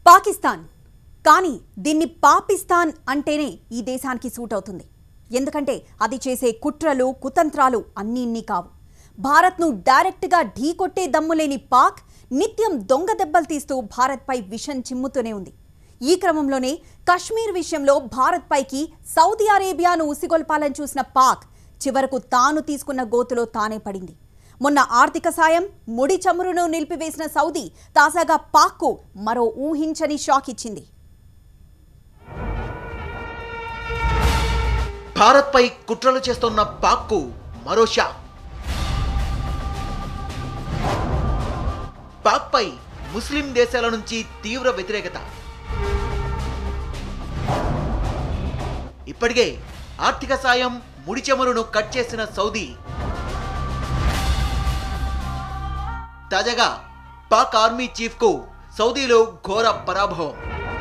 పాకిస్తాన్ కానీ దీన్ని పాపిస్తాన్ అంటేనే ఈ దేశానికి సూట్ అవుతుంది ఎందుకంటే అది చేసే కుట్రలు కుతంత్రాలు అన్నీ ఇన్ని కావు భారత్ను డైరెక్ట్గా ఢీకొట్టే దమ్ము లేని పాక్ నిత్యం దొంగ దెబ్బలు తీస్తూ భారత్పై విషం చిమ్ముతూనే ఉంది ఈ క్రమంలోనే కశ్మీర్ విషయంలో భారత్పైకి సౌదీ అరేబియాను ఉసిగొల్పాలని చూసిన పాక్ చివరకు తాను తీసుకున్న గోతులో తానే పడింది మొన్న ఆర్థిక సాయం ముడి చమురును నిలిపివేసిన సౌదీ తాజాగా పాక్కు మరో ఊహించని షాక్ ఇచ్చింది భారత్పై కుట్రలు చేస్తున్న పాక్కు మరో షాక్ పాక్పై ముస్లిం దేశాల నుంచి తీవ్ర వ్యతిరేకత ఇప్పటికే ఆర్థిక సాయం ముడి చమురును కట్ చేసిన సౌదీ తాజాగా పాక్ ఆర్మీ చీఫ్కు సౌదీలో ఘోర పరాభవం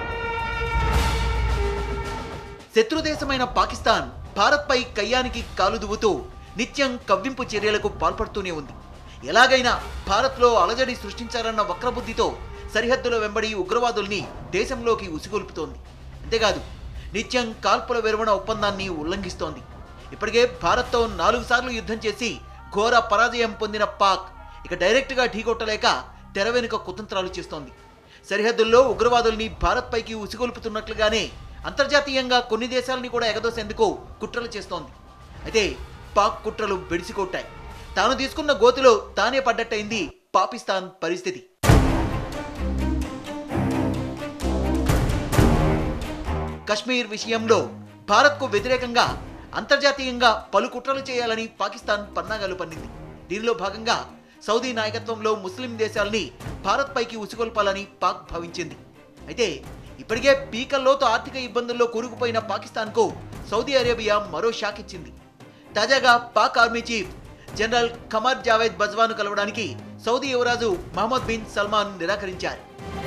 శత్రుదేశమైన పాకిస్తాన్ భారత్పై కయ్యానికి కాలు దువ్వుతూ నిత్యం కవ్వింపు చర్యలకు పాల్పడుతూనే ఉంది ఎలాగైనా భారత్లో అలజడి సృష్టించాలన్న వక్రబుద్ధితో సరిహద్దుల వెంబడి ఉగ్రవాదుల్ని దేశంలోకి ఉసిగొల్పుతోంది అంతేకాదు నిత్యం కాల్పుల విరమణ ఒప్పందాన్ని ఉల్లంఘిస్తోంది ఇప్పటికే భారత్తో నాలుగు సార్లు యుద్ధం చేసి ఘోర పరాజయం పొందిన పాక్ ఇక డైరెక్ట్గా ఢీకొట్టలేక తెర వెనుక కుతంత్రాలు చేస్తోంది సరిహద్దుల్లో ఉగ్రవాదుల్ని భారత్పైకి ఉసిగొల్పుతున్నట్లుగానే అంతర్జాతీయంగా కొన్ని దేశాలని కూడా ఎగదోసేందుకు కుట్రలు చేస్తోంది అయితే పాక్ కుట్రలు బెడిసికొట్టాయి తాను తీసుకున్న గోతిలో తానే పడ్డట్టయింది పాకిస్తాన్ పరిస్థితి కశ్మీర్ విషయంలో భారత్కు వ్యతిరేకంగా అంతర్జాతీయంగా పలు కుట్రలు చేయాలని పాకిస్తాన్ పన్నాగాలు పన్నింది దీనిలో భాగంగా సౌదీ నాయకత్వంలో ముస్లిం దేశాల్ని భారత్పైకి ఉసిగొల్పాలని పాక్ భావించింది అయితే ఇప్పటికే పీకల్లోతో ఆర్థిక ఇబ్బందుల్లో కూరుకుపోయిన పాకిస్తాన్కు సౌదీ అరేబియా మరో షాక్ ఇచ్చింది తాజాగా Pak army chief general Qamar Javed బజ్వాను కలవడానికి సౌదీ యువరాజు మహమ్మద్ బిన్ సల్మాన్ నిరాకరించారు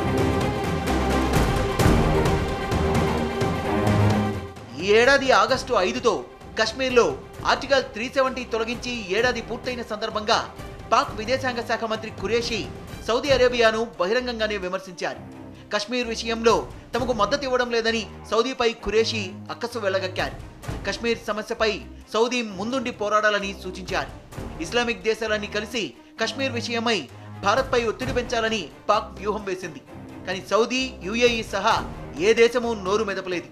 ఈ ఏడాది ఆగస్టు ఐదుతో కశ్మీర్లో ఆర్టికల్ త్రీ సెవెంటీ తొలగించి ఏడాది పూర్తయిన సందర్భంగా పాక్ విదేశాంగ శాఖ మంత్రి ఖురేషి సౌదీ అరేబియాను బహిరంగంగానే విమర్శించారు కశ్మీర్ విషయంలో తమకు మద్దతు ఇవ్వడం లేదని సౌదీపై ఖురేషి అక్కసు వెళ్ళగక్కారు కశ్మీర్ సమస్యపై సౌదీ ముందుండి పోరాడాలని సూచించారు ఇస్లామిక్ దేశాలన్నీ కలిసి కశ్మీర్ విషయమై భారత్పై ఒత్తిడి పెంచాలని పాక్ వ్యూహం వేసింది కానీ సౌదీ యుఏఈ సహా ఏ దేశమూ నోరు మెదపలేదు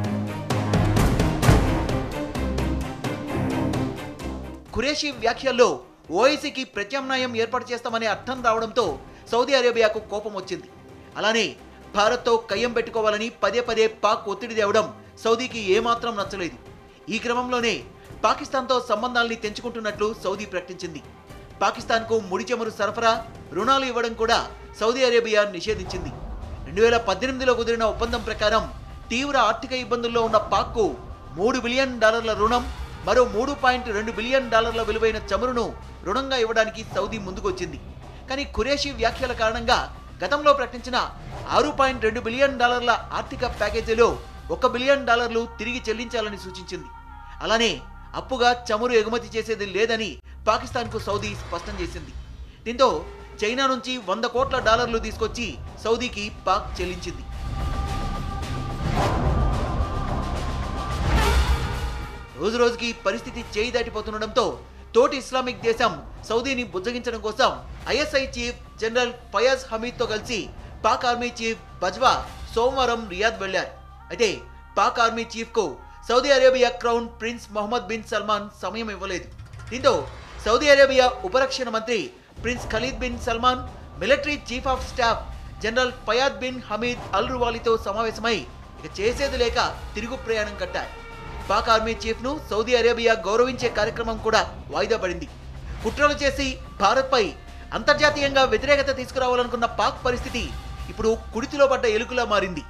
ఖురేషీ వ్యాఖ్యల్లో ఓఐసీకి ప్రత్యామ్నాయం ఏర్పాటు చేస్తామనే అర్థం రావడంతో సౌదీ అరేబియాకు కోపం వచ్చింది అలానే భారత్తో కయ్యం పెట్టుకోవాలని పదే పదే పాక్ ఒత్తిడి తేవడం సౌదీకి ఏమాత్రం నచ్చలేదు ఈ క్రమంలోనే పాకిస్తాన్తో సంబంధాల్ని తెంచుకుంటున్నట్లు సౌదీ ప్రకటించింది పాకిస్తాన్కు ముడి చమురు సరఫరా రుణాలు ఇవ్వడం కూడా సౌదీ అరేబియా నిషేధించింది రెండు వేల పద్దెనిమిదిలో కుదిరిన ఒప్పందం ప్రకారం తీవ్ర ఆర్థిక ఇబ్బందుల్లో ఉన్న పాక్కు మూడు బిలియన్ డాలర్ల రుణం మరో మూడు పాయింట్ రెండు బిలియన్ డాలర్ల విలువైన చమురును రుణంగా ఇవ్వడానికి సౌదీ ముందుకొచ్చింది కానీ ఖురేషి వ్యాఖ్యల కారణంగా గతంలో ప్రకటించిన ఆరు పాయింట్ రెండు బిలియన్ డాలర్ల ఆర్థిక ప్యాకేజీలో ఒక బిలియన్ డాలర్లు తిరిగి చెల్లించాలని సూచించింది అలానే అప్పుగా చమురు ఎగుమతి చేసేది లేదని పాకిస్తాన్కు సౌదీ స్పష్టం చేసింది దీంతో చైనా నుంచి వంద కోట్ల డాలర్లు తీసుకొచ్చి సౌదీకి పాక్ చెల్లించింది రోజు రోజుకి పరిస్థితి చేయి దాటిపోతుండటంతో తోటి ఇస్లామిక్ దేశం సౌదీని బుజ్జగించడం కోసం ఐఎస్ఐ చీఫ్ జనరల్ ఫయాజ్ హమీద్తో కలిసి పాక్ ఆర్మీ చీఫ్ బజ్వా సోమవారం రియాద్ వెళ్లారు అయితే పాక్ ఆర్మీ చీఫ్కు Saudi Arabia crown prince Mohammed bin Salman సమయం ఇవ్వలేదు దీంతో సౌదీ అరేబియా ఉపరక్షణ మంత్రి prince Khalid bin Salman military chief of staff general Fayyad bin Hamid al రువాలితో సమావేశమై ఇక చేసేది లేక తిరుగు ప్రయాణం కట్టారు పాక్ ఆర్మీ చీఫ్ ను సౌదీ అరేబియా గౌరవించే కార్యక్రమం కూడా వాయిదా పడింది కుట్రలు చేసి భారత్పై అంతర్జాతీయంగా వ్యతిరేకత తీసుకురావాలనుకున్న పాక్ పరిస్థితి ఇప్పుడు కుడితిలో పడ్డ ఎలుకలా మారింది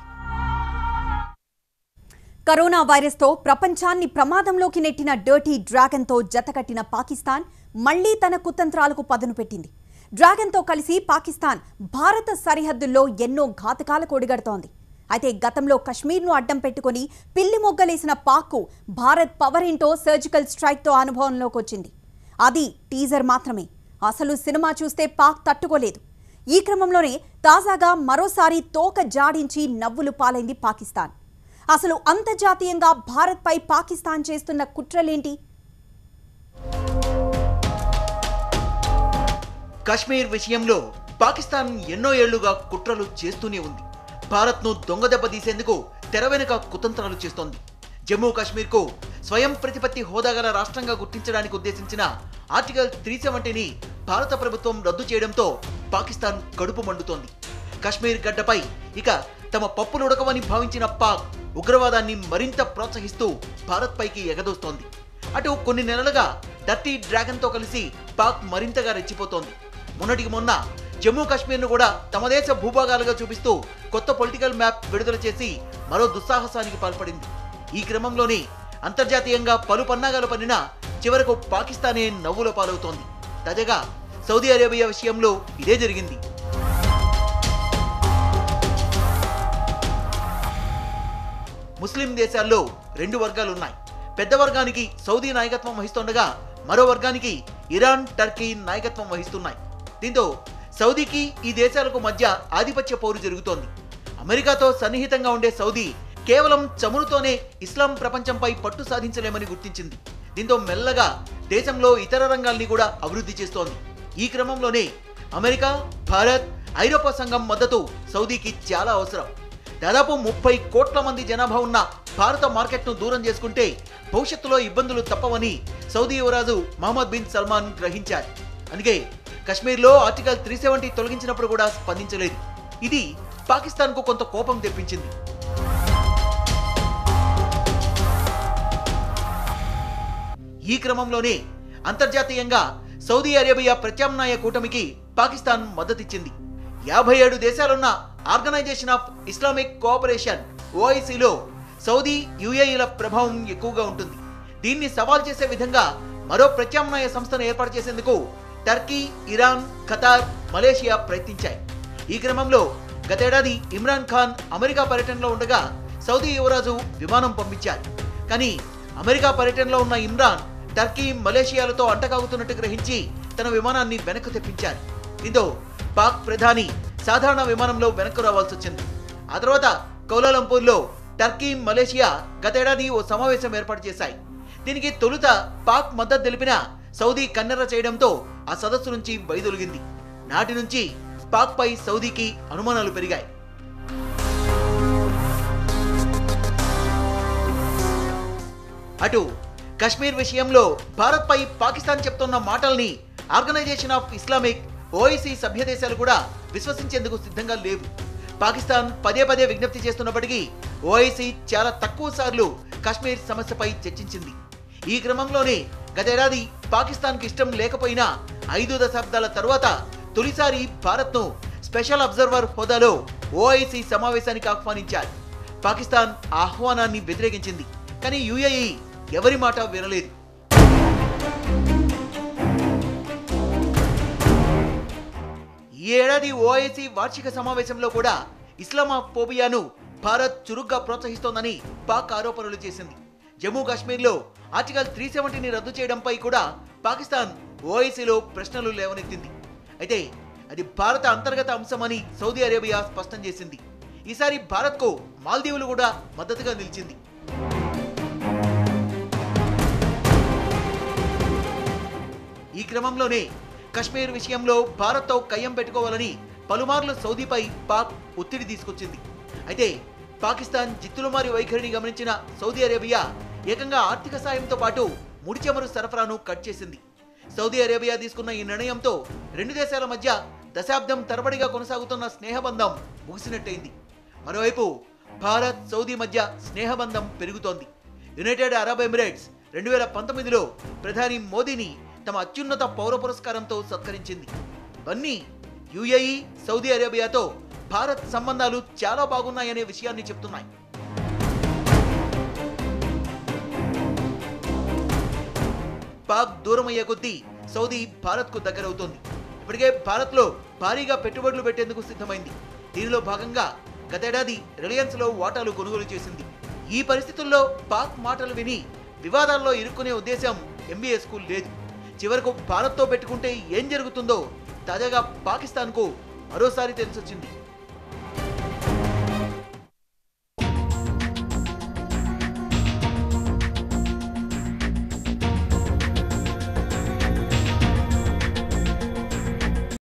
కరోనా వైరస్తో ప్రపంచాన్ని ప్రమాదంలోకి నెట్టిన డర్టీ డ్రాగన్తో జతకట్టిన పాకిస్తాన్ మళ్లీ తన కుతంత్రాలకు పదును పెట్టింది డ్రాగన్తో కలిసి పాకిస్తాన్ భారత సరిహద్దుల్లో ఎన్నో ఘాతకాలకు ఒడిగడుతోంది అయితే గతంలో కశ్మీర్ను అడ్డం పెట్టుకుని పిల్లి మొగ్గలేసిన పాక్కు భారత్ పవర్ ఏంటో సర్జికల్ స్ట్రైక్తో అనుభవంలోకి వచ్చింది అది టీజర్ మాత్రమే అసలు సినిమా చూస్తే పాక్ తట్టుకోలేదు ఈ క్రమంలోనే తాజాగా మరోసారి తోక జాడించి నవ్వులు పాలైంది పాకిస్తాన్ అసలు అంతర్జాతీయంగా భారత్పై పాకిస్తాన్ చేస్తున్న కుట్రలేంటి కశ్మీర్ విషయంలో పాకిస్తాన్ ఎన్నో ఏళ్లుగా కుట్రలు చేస్తూనే ఉంది భారత్ను దొంగదెబ్బ తీసేందుకు తెర వెనుక కుతంత్రాలు చేస్తోంది జమ్మూ కాశ్మీర్కు స్వయం ప్రతిపత్తి హోదా గల రాష్ట్రంగా గుర్తించడానికి ఉద్దేశించిన ఆర్టికల్ త్రీ సెవెంటీని భారత ప్రభుత్వం రద్దు చేయడంతో పాకిస్తాన్ కడుపు మండుతోంది కశ్మీర్ గడ్డపై ఇక తమ పప్పులు ఉడకవని భావించిన పాక్ ఉగ్రవాదాన్ని మరింత ప్రోత్సహిస్తూ భారత్పైకి ఎగదోస్తోంది అటు కొన్ని నెలలుగా డర్టీ డ్రాగన్తో కలిసి పాక్ మరింతగా రెచ్చిపోతోంది మొన్నటికి మొన్న జమ్మూ కాశ్మీర్ను కూడా తమ దేశ భూభాగాలుగా చూపిస్తూ కొత్త పొలిటికల్ మ్యాప్ విడుదల చేసి మరో దుస్సాహసానికి పాల్పడింది ఈ క్రమంలోనే అంతర్జాతీయంగా పలు పన్నాగాలు పన్నిన చివరకు పాకిస్తానే నవ్వుల పాలవుతోంది తాజాగా సౌదీ అరేబియా విషయంలో ఇదే జరిగింది ముస్లిం దేశాల్లో రెండు వర్గాలు ఉన్నాయి పెద్ద వర్గానికి సౌదీ నాయకత్వం వహిస్తుండగా మరో వర్గానికి ఇరాన్ టర్కీ నాయకత్వం వహిస్తున్నాయి దీంతో సౌదీకి ఈ దేశాలకు మధ్య ఆధిపత్య పోరు జరుగుతోంది అమెరికాతో సన్నిహితంగా ఉండే సౌదీ కేవలం చమురుతోనే ఇస్లాం ప్రపంచంపై పట్టు సాధించలేమని గుర్తించింది దీంతో మెల్లగా దేశంలో ఇతర రంగాల్ని కూడా అభివృద్ధి చేస్తోంది ఈ క్రమంలోనే అమెరికా భారత్ ఐరోపా సంఘం మద్దతు సౌదీకి చాలా అవసరం దాదాపు ముప్పై కోట్ల మంది జనాభా ఉన్న భారత మార్కెట్ను దూరం చేసుకుంటే భవిష్యత్తులో ఇబ్బందులు తప్పవని సౌదీ యువరాజు మహమ్మద్ బిన్ సల్మాన్ గ్రహించారు అందుకే కశ్మీర్లో ఆర్టికల్ త్రీ సెవెంటీ తొలగించినప్పుడు కూడా స్పందించలేదు ఇది పాకిస్తాన్కు కొంత కోపం తెప్పించింది ఈ క్రమంలోనే అంతర్జాతీయంగా సౌదీ అరేబియా ప్రత్యామ్నాయ కూటమికి పాకిస్తాన్ మద్దతిచ్చింది యాభై ఏడు దేశాలున్న ఆర్గనైజేషన్ ఆఫ్ ఇస్లామిక్ కోఆపరేషన్ ఓఐసిలో సౌదీ యుఏఈల ప్రభావం ఎక్కువగా ఉంటుంది దీన్ని సవాల్ చేసే విధంగా మరో ప్రత్యామ్నాయ సంస్థను ఏర్పాటు చేసేందుకు టర్కీ ఇరాన్ ఖతార్ మలేషియా ప్రయత్నించాయి ఈ క్రమంలో గతేడాది ఇమ్రాన్ ఖాన్ అమెరికా పర్యటనలో ఉండగా సౌదీ యువరాజు విమానం పంపించారు కానీ అమెరికా పర్యటనలో ఉన్న ఇమ్రాన్ టర్కీ మలేషియాలతో అంటకాగుతున్నట్టు గ్రహించి తన విమానాన్ని వెనక్కు తెప్పించారు దీంతో పాక్ ప్రధాని సాధారణ విమానంలో వెనక్కు రావాల్సి వచ్చింది ఆ తర్వాత కౌలాలంపూర్లో టర్కీ మలేషియా గతేడాది ఓ సమావేశం ఏర్పాటు చేశాయి దీనికి తొలుత పాక్ మద్దతు తెలిపిన సౌదీ కన్నెర చేయడంతో ఆ సదస్సు నుంచి వైదొలిగింది నాటి నుంచి పాక్ పై సౌదీకి అనుమానాలు పెరిగాయి అటు కశ్మీర్ విషయంలో భారత్పై పాకిస్తాన్ చెప్తున్న మాటల్ని ఆర్గనైజేషన్ ఆఫ్ ఇస్లామిక్ ఓఐసీ సభ్య దేశాలు కూడా విశ్వసించేందుకు సిద్ధంగా లేవు పాకిస్తాన్ పదే పదే విజ్ఞప్తి చేస్తున్నప్పటికీ ఓఐసీ చాలా తక్కువ సార్లు కశ్మీర్ సమస్యపై చర్చించింది ఈ క్రమంలోనే గతేడాది పాకిస్తాన్కి ఇష్టం లేకపోయినా ఐదు దశాబ్దాల తరువాత తొలిసారి భారత్ను స్పెషల్ అబ్జర్వర్ హోదాలో ఓఐసీ సమావేశానికి ఆహ్వానించారు పాకిస్తాన్ ఆ ఆహ్వానాన్ని వ్యతిరేకించింది కానీ యుఏఈ ఎవరి మాట వినలేదు ఈ ఏడాది ఓఐసీ వార్షిక సమావేశంలో కూడా ఇస్లామాఫోబియాను భారత్ చురుగ్గా ప్రోత్సహిస్తోందని పాక్ ఆరోపణలు చేసింది జమ్మూ కాశ్మీర్లో ఆర్టికల్ త్రీ సెవెంటీని రద్దు చేయడంపై కూడా పాకిస్తాన్ ఓఐసీలో ప్రశ్నలు లేవనెత్తింది అయితే అది భారత అంతర్గత అంశమని సౌదీ అరేబియా స్పష్టం చేసింది ఈసారి భారత్కు మాల్దీవులు కూడా మద్దతుగా నిలిచింది ఈ క్రమంలోనే కశ్మీర్ విషయంలో భారత్తో కయ్యం పెట్టుకోవాలని పలుమార్లు సౌదీపై పాక్ ఒత్తిడి తీసుకొచ్చింది అయితే పాకిస్తాన్ జిత్తులమారి వైఖరిని గమనించిన సౌదీ అరేబియా ఏకంగా ఆర్థిక సాయంతో పాటు ముడి చమురు సరఫరాను కట్ చేసింది సౌదీ అరేబియా తీసుకున్న ఈ నిర్ణయంతో రెండు దేశాల మధ్య దశాబ్దం తరబడిగా కొనసాగుతున్న స్నేహబంధం ముగిసినట్టయింది మరోవైపు భారత్ సౌదీ మధ్య స్నేహబంధం పెరుగుతోంది యునైటెడ్ అరబ్ ఎమిరేట్స్ రెండు వేల పంతొమ్మిదిలో ప్రధాని మోదీని తమ అత్యున్నత పౌర పురస్కారంతో సత్కరించింది ఇవన్నీ యుఏఈ సౌదీ అరేబియాతో భారత్ సంబంధాలు చాలా బాగున్నాయనే విషయాన్ని చెప్తున్నాయి పాక్ దూరమయ్యే కొద్దీ సౌదీ భారత్కు దగ్గరవుతోంది ఇప్పటికే భారత్లో భారీగా పెట్టుబడులు పెట్టేందుకు సిద్ధమైంది దీనిలో భాగంగా గతేడాది రిలయన్స్లో వాటాలు కొనుగోలు చేసింది ఈ పరిస్థితుల్లో పాక్ మాటలు విని వివాదాల్లో ఇరుక్కునే ఉద్దేశం ఎంబీఎస్కు లేదు చివరకు భారత్తో పెట్టుకుంటే ఏం జరుగుతుందో తాజాగా పాకిస్తాన్కు మరోసారి తెలిసొచ్చింది